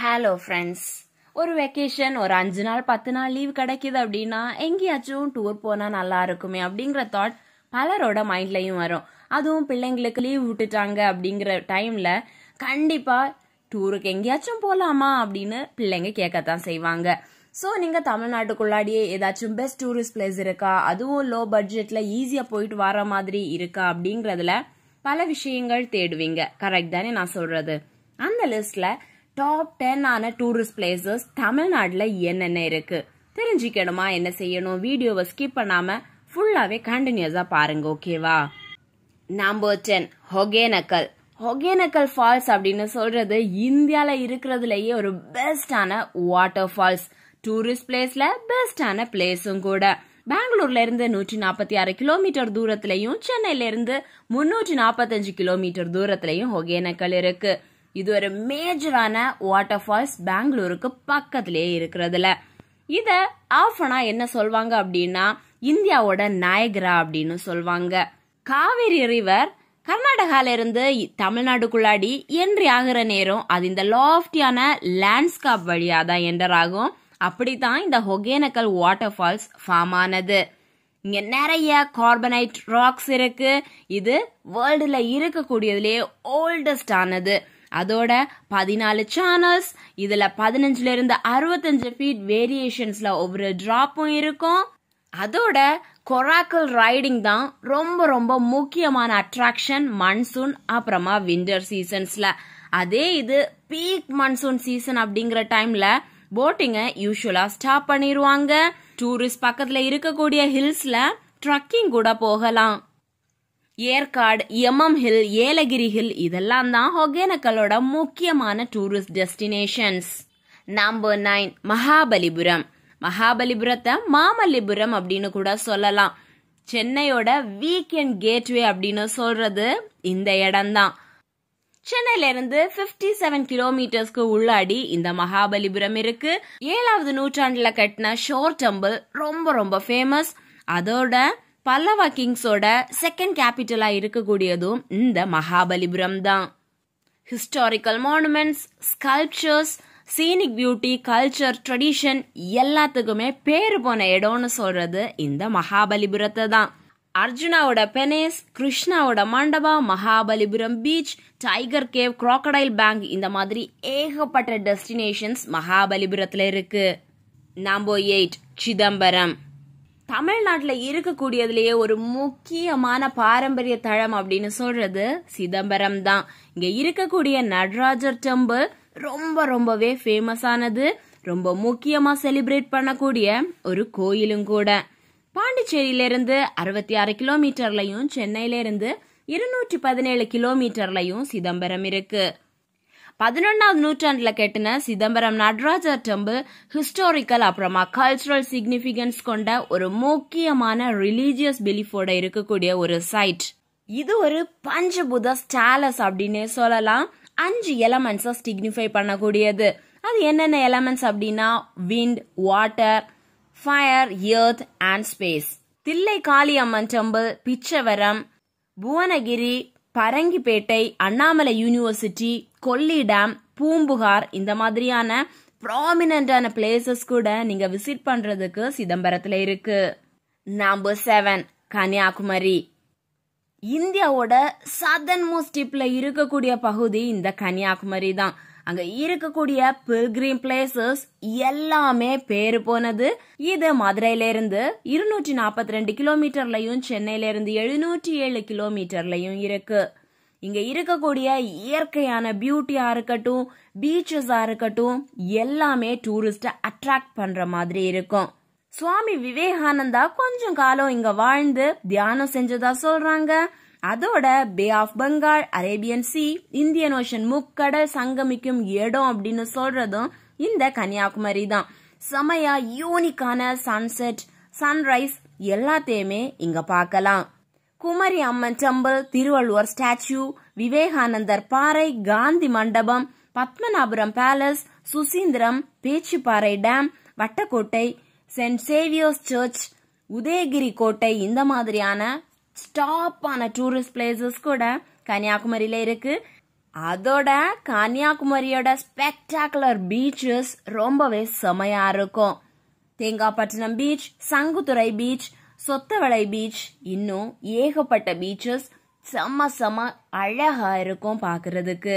hello friends ஒரு vacation ஒரு அஞ்சு நாள் பத்து நாள் லீவ் கிடைக்குது அப்படின்னா எங்கேயாச்சும் டூர் போனா நல்லா இருக்குமே அப்படிங்கிற தாட் பலரோட மைண்ட்லயும் வரும் அதுவும் பிள்ளைங்களுக்கு லீவ் விட்டுட்டாங்க அப்படிங்கிற டைம்ல கண்டிப்பா டூருக்கு எங்கேயாச்சும் போலாமா அப்படின்னு பிள்ளைங்க கேட்கத்தான் செய்வாங்க ஸோ நீங்க தமிழ்நாட்டுக்குள்ளாடியே ஏதாச்சும் பெஸ்ட் டூரிஸ்ட் பிளேஸ் இருக்கா அதுவும் லோ பட்ஜெட்ல ஈஸியா போயிட்டு வர மாதிரி இருக்கா அப்படிங்கறதுல பல விஷயங்கள் தேடுவீங்க கரெக்ட் தானே நான் சொல்றது அந்த லிஸ்ட்ல டாப் டென் ஆன டூரிஸ்ட் பிளேசஸ் தமிழ்நாட்டில் என்னென்ன இருக்கு தெரிஞ்சுக்கணுமா என்ன செய்யணும் வீடியோவை ஸ்கிப் பண்ணாம ஃபுல்லாவே கண்டினியூஸா பாருங்க ஓகேவா number ten Hogenakkal Hogenakkal falls அப்படின்னு சொல்றது இந்தியால இருக்கிறதுலயே ஒரு பெஸ்டான வாட்டர் ஃபால்ஸ் டூரிஸ்ட் பிளேஸ்ல பெஸ்டான பிளேஸும் கூட பெங்களூர்ல இருந்து நூற்றி நாற்பத்தி ஆறு கிலோமீட்டர் தூரத்திலையும் சென்னையில இருந்து முன்னூற்றி நாற்பத்தஞ்சு கிலோமீட்டர் தூரத்திலையும் ஒகேனக்கல் இருக்கு இது ஒரு மேஜரான வாட்டர் ஃபால்ஸ் பெங்களூருக்கு பக்கத்திலேயே இருக்கிறதுல இத ஆஃபனா என்ன சொல்வாங்க அப்படின்னா இந்தியாவோட நாயகரா அப்படின்னு சொல்வாங்க காவிரி ரிவர் கர்நாடகால இருந்து தமிழ்நாடுக்குள்ளாடி என்ட்ரி ஆகிற நேரம் அது இந்த லாஃப்டியான லேண்ட்ஸ்கேப் வழியா தான் என்டர் ஆகும் அப்படித்தான் இந்த ஒகேனக்கல் வாட்டர் ஃபால்ஸ் ஃபார்ம் ஆனது இங்க நிறைய கார்பனைட் ராக்ஸ் இருக்கு இது வேர்ல்டுல இருக்கக்கூடியதுலயே ஓல்டஸ்ட் ஆனது அதோட பதினாலு சேனல்ஸ் இதுல பதினஞ்சுல இருந்து அறுபத்தஞ்சு ஃபீட் வேரியேஷன்ஸ்ல ஒவ்வொரு டிராப்பும் இருக்கும் அதோட கொராக்கல் ரைடிங் தான் ரொம்ப ரொம்ப முக்கியமான அட்ராக்ஷன் மன்சூன் அப்புறமா விண்டர் சீசன்ஸ்ல அதே இது பீக் மன்சூன் சீசன் அப்படிங்கிற டைம்ல போட்டிங்க யூஸ்வலா ஸ்டாப் பண்ணிடுவாங்க டூரிஸ்ட் பக்கத்துல இருக்கக்கூடிய ஹில்ஸ்ல ட்ரக்கிங் கூட போகலாம் ஏற்காடு எம்எம் ஹில் ஏலகிரி ஹில் இதெல்லாம் தான் ஒகேனக்கலோட முக்கியமான tourist destinations number nine Mahabalipuram மகாபலிபுரத்தை மாமல்லிபுரம் அப்படின்னு கூட சொல்லலாம் சென்னையோட வீக்கெண்ட் கேட்வே அப்படின்னு சொல்றது இந்த இடம்தான் சென்னையில இருந்து பிப்டி செவன் கிலோமீட்டர்ஸ்க்கு உள்ளாடி இந்த மகாபலிபுரம் இருக்கு ஏழாவது நூற்றாண்டுல கட்டின ஷோர் டெம்பிள் ரொம்ப ரொம்ப ஃபேமஸ் அதோட பல்லவா கிங்ஸோட செகண்ட் கேபிட்டலா இருக்கக்கூடியதும் இந்த மகாபலிபுரம் தான் historical monuments sculptures scenic beauty culture tradition எல்லாத்துக்குமே பேரு போன இடம்னு சொல்றது இந்த மகாபலிபுரத்தை தான் அர்ஜுனாவோட பெனேஸ் கிருஷ்ணாவோட Mandapam Mahabalipuram beach tiger cave crocodile bank இந்த மாதிரி ஏகப்பட்ட டெஸ்டினேஷன்ஸ் மகாபலிபுரத்துல இருக்கு நம்பர் எயிட் சிதம்பரம் தமிழ்நாட்டில் இருக்கக்கூடியதுலயே ஒரு முக்கியமான பாரம்பரிய தளம் அப்படின்னு சொல்றது சிதம்பரம் தான் இங்க இருக்கக்கூடிய நடராஜர் டெம்பிள் ரொம்ப ரொம்பவே ஃபேமஸ் ஆனது ரொம்ப முக்கியமா செலிப்ரேட் பண்ணக்கூடிய ஒரு கோயிலும் கூட பாண்டிச்சேரியில இருந்து அறுபத்தி ஆறு கிலோமீட்டர்லயும் சென்னையில இருந்து இருநூற்றி பதினேழு கிலோமீட்டர்லயும் சிதம்பரம் இருக்கு பதினொன்னாவது நூற்றாண்டுல கெட்டின சிதம்பரம் நடராஜர் டெம்பிள் ஹிஸ்டாரிக்கல் அப்புறமா கல்ச்சுரல் சிக்னிபிகன்ஸ் கொண்ட ஒரு முக்கியமான ரிலீஜியஸ் பிலீஃபோட இருக்கக்கூடிய ஒரு சைட் இது ஒரு பஞ்சபுத ஸ்டாலஸ் அப்படின்னே சொல்லலாம் அஞ்சு எலமெண்ட்ஸை சிக்னிஃபை பண்ணக்கூடியது அது என்னென்ன எலமெண்ட்ஸ் அப்படின்னா wind water fire earth and space Thillai Kaliamman temple Pichavaram Bhuvanagiri Parangipettai Annamalai university Kollidam Poompuhar இந்த மாதிரியான ப்ராமினண்டான பிளேசஸ் கூட நீங்க விசிட் பண்றதுக்கு சிதம்பரத்துல இருக்கு நம்பர் செவன் கன்னியாகுமரி இந்தியாவோட சதன் மோஸ்ட் டிப்ல இருக்கக்கூடிய பகுதி இந்த கன்னியாகுமரி தான் அங்க இருக்கக்கூடிய பில்கிரீம் பிளேசஸ் எல்லாமே பேரு போனது இது மதுரையில இருந்து இருநூற்றி நாற்பத்தி ரெண்டு கிலோமீட்டர்லயும் சென்னையில இருந்து எழுநூற்றி ஏழு கிலோமீட்டர்லயும் இருக்கு இங்க இருக்கக்கூடிய இயற்கையான பியூட்டியா இருக்கட்டும் பீச்சஸா இருக்கட்டும் எல்லாமே டூரிஸ்ட அட்ராக்ட் பண்ற மாதிரி இருக்கும் சுவாமி விவேகானந்தா கொஞ்சம் காலம் இங்க வாழ்ந்து தியானம் செஞ்சதா சொல்றாங்க அதோட bay of Bengal Arabian sea Indian ocean முக்கடல் சங்கமிக்கும் இடம் அப்படின்னு சொல்றதும் இந்த கன்னியாகுமரி தான் செமையா யூனிக்கான சன்செட் சன்ரைஸ் எல்லாத்தையுமே இங்க பார்க்கலாம் Kumari Amman temple Thiruvalluvar statue Vivekanandar Parai Gandhi Mandapam Padmanabhapuram palace Suchindram Pechiparai dam Vattakottai Saint Xavier's church Udayagiri Kottai இந்த மாதிரியான ஸ்டாப்பான டூரிஸ்ட் பிளேசஸ் கூட கன்னியாகுமரியில இருக்கு அதோட கன்னியாகுமரியோட ஸ்பெக்டாகுலர் பீச்சஸ் ரொம்பவே செமையா இருக்கும் Thengapattinam beach Sanguthurai beach Sothavilai beach இன்னும் ஏகப்பட்ட பீச்சஸ் செம்ம செம்ம அழகா இருக்கும் பாக்குறதுக்கு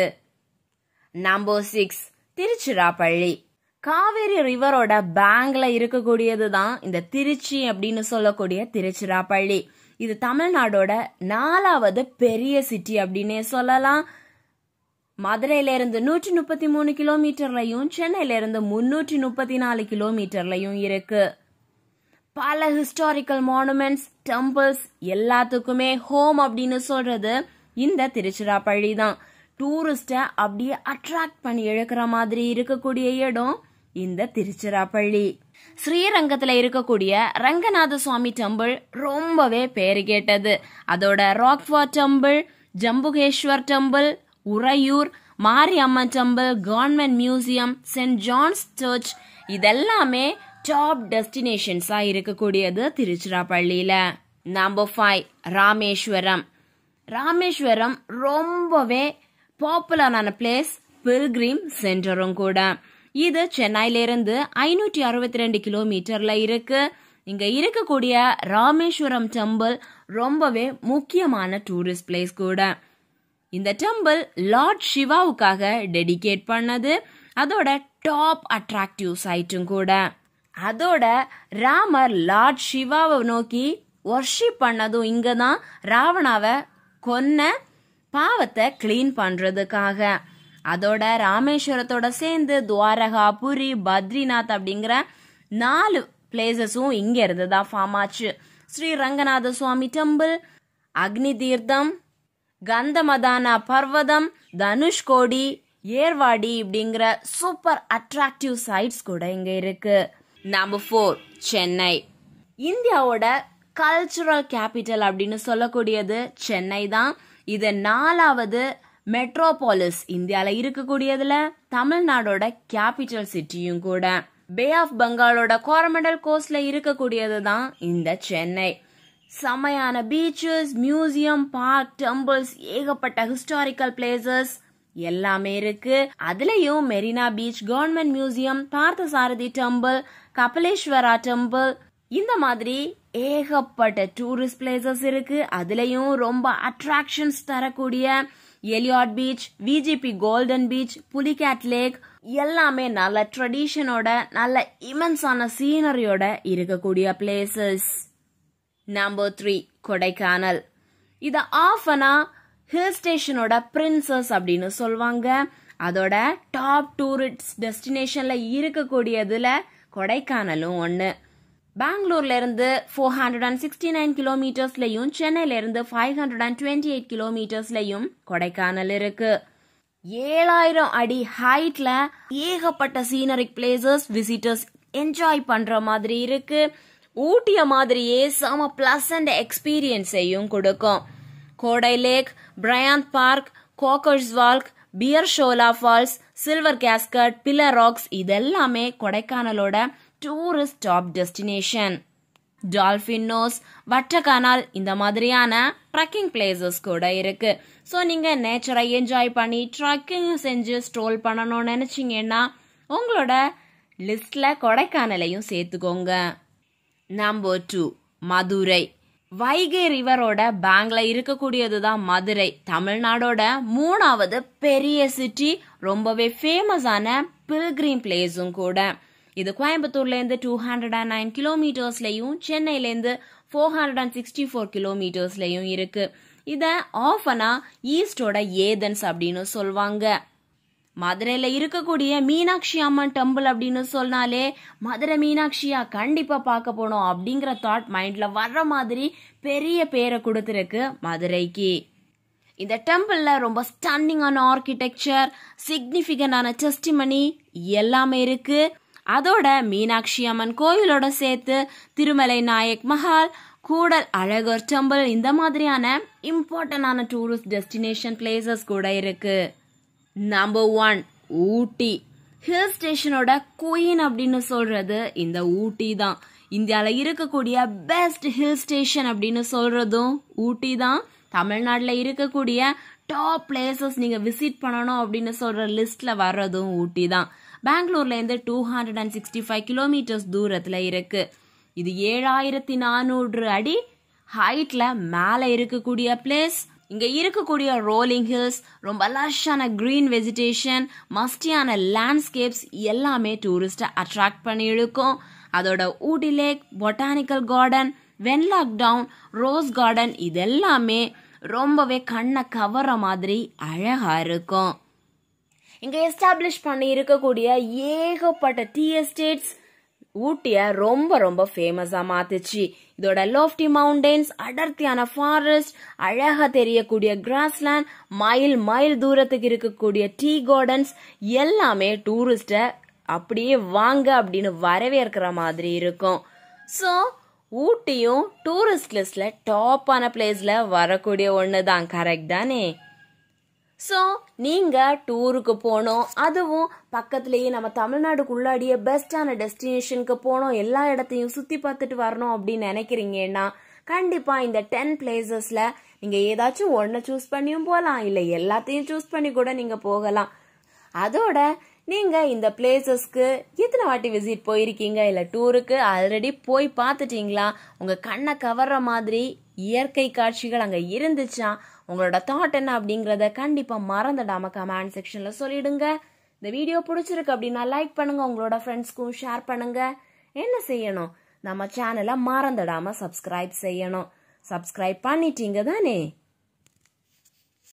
நம்பர் சிக்ஸ் திருச்சிராப்பள்ளி காவேரி ரிவரோட பேங்க்ல இருக்கக்கூடியது தான் இந்த திருச்சி அப்படின்னு சொல்லக்கூடிய திருச்சிராப்பள்ளி இது தமிழ்நாடோட நாலாவது பெரிய சிட்டி அப்படின்னே சொல்லலாம் மதுரையில இருந்து நூற்றி முப்பத்தி மூணு கிலோமீட்டர்லயும் சென்னையில இருந்து முன்னூற்றி முப்பத்தி நாலு கிலோமீட்டர்லயும் இருக்கு பல ஹிஸ்டாரிக்கல் மானுமெண்ட்ஸ் டெம்பிள்ஸ் எல்லாத்துக்குமே ஹோம் அப்படின்னு சொல்றது இந்த திருச்சிராப்பள்ளி தான் டூரிஸ்ட அப்படியே அட்ராக்ட் பண்ணி இழுக்கிற மாதிரி இருக்கக்கூடிய இடம் இந்த திருச்சிராப்பள்ளி ஸ்ரீரங்கத்துல இருக்கக்கூடிய ரங்கநாத சுவாமி டெம்பிள் ரொம்பவே பேரு கேட்டது அதோட Rockfort temple Jambukeswar temple Uraiyur Mariamman temple government museum Saint John's church இதெல்லாமே டாப் டெஸ்டினேஷன்ஸா இருக்கக்கூடியது திருச்சிராப்பள்ளியில நம்பர் ஃபைவ் ராமேஸ்வரம் ராமேஸ்வரம் ரொம்பவே பாப்புலரான பிளேஸ் பில்கிரிம் சென்டரும் கூட இது சென்னையில இருந்து ஐநூற்றி அறுபத்தி ரெண்டு கிலோமீட்டர்ல இருக்கு இங்க இருக்கக்கூடிய ராமேஸ்வரம் டெம்பிள் ரொம்பவே முக்கியமான டூரிஸ்ட் பிளேஸ் கூட இந்த டெம்பிள் லார்ட் சிவாவுக்காக டெடிகேட் பண்ணது அதோட டாப் அட்ராக்டிவ் சைட்டும் கூட அதோட ராமர் லார்ட் சிவாவை நோக்கி ஒர்ஷிப் பண்ணதும் இங்க தான் ராவணாவை கொன்ன பாவத்தை கிளீன் பண்றதுக்காக அதோட ராமேஸ்வரத்தோட சேர்ந்து துவாரகா புரி பத்ரிநாத் அப்படிங்கிற நாலு பிளேசஸும் இங்க இருந்து தான் ஃபார்ம் ஆச்சு ஸ்ரீ ரங்கநாத சுவாமி டெம்பிள் அக்னி தீர்த்தம் கந்தமதான பர்வதம் தனுஷ்கோடி ஏர்வாடி இப்படிங்கிற சூப்பர் அட்ராக்டிவ் சைட்ஸ் கூட இங்க இருக்கு நம்பர் ஃபோர் சென்னை இந்தியாவோட கல்ச்சுரல் கேபிட்டல் அப்படின்னு சொல்லக்கூடியது சென்னை தான் இது நாலாவது மெட்ரோபாலிஸ் இந்தியால இருக்கக்கூடியதுல தமிழ்நாடோட கேபிட்டல் சிட்டியும் கூட பே ஆஃப் பெங்காலோட கோரமண்டல் கோஸ்ட்ல இருக்கக்கூடியது தான் இந்த சென்னை செமையான பீச்சஸ் மியூசியம் பார்க் டெம்பிள்ஸ் ஏகப்பட்ட ஹிஸ்டாரிக்கல் பிளேசஸ் எல்லாமே இருக்கு அதுலயும் Marina beach government museum Parthasarathy temple Kapaleeswara temple இந்த மாதிரி ஏகப்பட்ட டூரிஸ்ட் பிளேசஸ் இருக்கு அதுலயும் ரொம்ப அட்ராக்ஷன்ஸ் தரக்கூடிய Elliot beach VGP golden beach Pulicat lake எல்லாமே நல்ல ட்ரெடிஷனோட நல்ல இமென்ஸான சீனரியோட இருக்கக்கூடிய பிளேசஸ் நம்பர் த்ரீ கொடைக்கானல் இத ஆஃபனா ஹில் ஸ்டேஷனோட பிரின்சஸ் அப்படின்னு சொல்லுவாங்க அதோட டாப் டூரிஸ்ட் டெஸ்டினேஷன்ல இருக்கக்கூடியதுல கொடைக்கானலும் ஒன்று பெங்களூர்ல இருந்து four hundred and sixty nine கிலோமீட்டர்ஸ்லயும் சென்னையில இருந்து five hundred and twenty eight கிலோமீட்டர்ஸ்லயும் கொடைக்கானல் இருக்கு ஏழாயிரம் அடி ஹைட்ல ஏகப்பட்ட சீனரிக் பிளேசஸ் விசிட்டர்ஸ் என்ஜாய் பண்ற மாதிரி இருக்கு ஊட்டிய மாதிரியே செம பிளசண்ட் எக்ஸ்பீரியன்ஸையும் கொடுக்கும் Kodai lake Bryant park Coaker's walk bear Shola falls silver cascade pillar rocks இதெல்லாமே கொடைக்கானலோட tourist top destination dolphin's nose Vattakanal இந்த மாதிரியான ட்ரக்கிங் பிளேசஸ் கூட இருக்கு ஸோ நீங்க நேச்சரை என்ஜாய் பண்ணி ட்ரக்கிங் செஞ்சு ஸ்ட்ரோல் பண்ணணும்னு நினைச்சீங்கன்னா உங்களோட லிஸ்ட்ல கொடைக்கானலையும் சேர்த்துக்கோங்க நம்பர் டூ மதுரை வைகை ரிவரோட பேங்க்ல இருக்கக்கூடியது தான் மதுரை தமிழ்நாடோட மூணாவது பெரிய சிட்டி ரொம்பவே ஃபேமஸான பில்கிரீம் பிளேஸும் கூட இது கோயம்புத்தூர்லேருந்து டூ ஹண்ட்ரட் அண்ட் நைன் கிலோமீட்டர்ஸ்லையும் சென்னையிலேருந்து four hundred and sixty four கிலோமீட்டர்ஸ்லையும் இருக்கு இதை ஆஃபனா ஈஸ்டோட ஏதன்ஸ் அப்படின்னு சொல்லுவாங்க மதுரையில இருக்கக்கூடிய மீனாட்சி அம்மன் டெம்பிள் அப்படின்னு சொன்னாலே மதுரை மீனாட்சியா கண்டிப்பா பார்க்க போனோம் அப்படிங்கிற தாட் மைண்ட்ல வர்ற மாதிரி பெரிய பேரை கொடுத்துருக்கு மதுரைக்கு இந்த டெம்பிள்ல ரொம்ப ஸ்டன்னிங்கான ஆர்கிடெக்சர் சிக்னிஃபிகண்டான டெஸ்டிமனி எல்லாமே இருக்கு அதோட மீனாட்சி அம்மன் கோயிலோட சேர்த்து திருமலை நாயக் மஹால் கூடல் அழகர் டெம்பிள் இந்த மாதிரியான இம்பார்ட்டன்டான டூரிஸ்ட் டெஸ்டினேஷன் பிளேசஸ் கூட இருக்கு நம்பர் ஒன் ஊட்டி ஹில் ஸ்டேஷனோட குயின் அப்படின்னு சொல்றது இந்த ஊட்டி தான் இந்தியாவில் இருக்கக்கூடிய பெஸ்ட் ஹில் ஸ்டேஷன் அப்படின்னு சொல்றதும் ஊட்டி தான் தமிழ்நாட்டில் இருக்கக்கூடிய டாப் பிளேசஸ் நீங்க விசிட் பண்ணணும் அப்படின்னு சொல்ற லிஸ்ட்ல வர்றதும் ஊட்டி தான் பெங்களூர்ல இருந்து two hundred and sixty five kilometres தூரத்துல இருக்கு இது ஏழாயிரத்தி நானூறு அடி ஹைட்ல மேல இருக்கக்கூடிய பிளேஸ் இங்க இருக்கக்கூடிய ரோலிங் ஹில்ஸ் ரொம்ப லஷ்ஷான கிரீன் வெஜிடேஷன் மஸ்டியான லேண்ட்ஸ்கேப்ஸ் எல்லாமே டூரிஸ்ட அட்ராக்ட் பண்ணி இழுக்கும் அதோட Ooty lake botanical garden Wenlock down rose garden இதெல்லாமே ரொம்பவே கண்ணை கவர்ற மாதிரி அழகா இருக்கும் இங்க எஸ்டாப்ளிஷ் பண்ணி இருக்கக்கூடிய ஏகப்பட்ட டீ எஸ்டேட்ஸ் ஊட்டிய ரொம்ப ரொம்ப ஃபேமஸா மாத்துச்சு இதோட லோஃப்டி மவுண்டன்ஸ் அடர்த்தியான ஃபாரஸ்ட் அழகா தெரியக்கூடிய கிராஸ்லேண்ட் மைல் மைல் தூரத்துக்கு இருக்கக்கூடிய டீ கார்டன்ஸ் எல்லாமே டூரிஸ்ட அப்படியே வாங்க அப்படின்னு வரவேற்கிற மாதிரி இருக்கும் ஸோ ஊட்டியும் டூரிஸ்ட் லிஸ்ட்ல டாப்பான பிளேஸ்ல வரக்கூடிய ஒன்று தான் கரெக்ட் தானே ஸோ நீங்கள் டூருக்கு போகணும் அதுவும் பக்கத்துலேயே நம்ம தமிழ்நாடுக்குள்ளாடியே பெஸ்ட்டான டெஸ்டினேஷனுக்கு போகணும் எல்லா இடத்தையும் சுற்றி பார்த்துட்டு வரணும் அப்படின்னு நினைக்கிறீங்கன்னா கண்டிப்பாக இந்த டென் பிளேசஸில் நீங்கள் ஏதாச்சும் ஒன்றை சூஸ் பண்ணியும் போகலாம் இல்லை எல்லாத்தையும் சூஸ் பண்ணி கூட நீங்கள் போகலாம் அதோட நீங்கள் இந்த பிளேசஸ்க்கு எத்தனை வாட்டி விசிட் போயிருக்கீங்க இல்லை டூருக்கு ஆல்ரெடி போய் பார்த்துட்டீங்களா உங்கள் கண்ணை கவர்ற மாதிரி இயற்கை காட்சிகள் அங்கே இருந்துச்சா உங்களோட தாட் என்ன அப்படிங்கிறத கண்டிப்பாக மறந்துடாம கமெண்ட் செக்ஷனில் சொல்லிடுங்க இந்த வீடியோ பிடிச்சிருக்கு அப்படின்னா லைக் பண்ணுங்க உங்களோட ஃப்ரெண்ட்ஸ்க்கும் ஷேர் பண்ணுங்க என்ன செய்யணும் நம்ம சேனலை மறந்துடாம சப்ஸ்கிரைப் செய்யணும் சப்ஸ்கிரைப் பண்ணிட்டீங்க தானே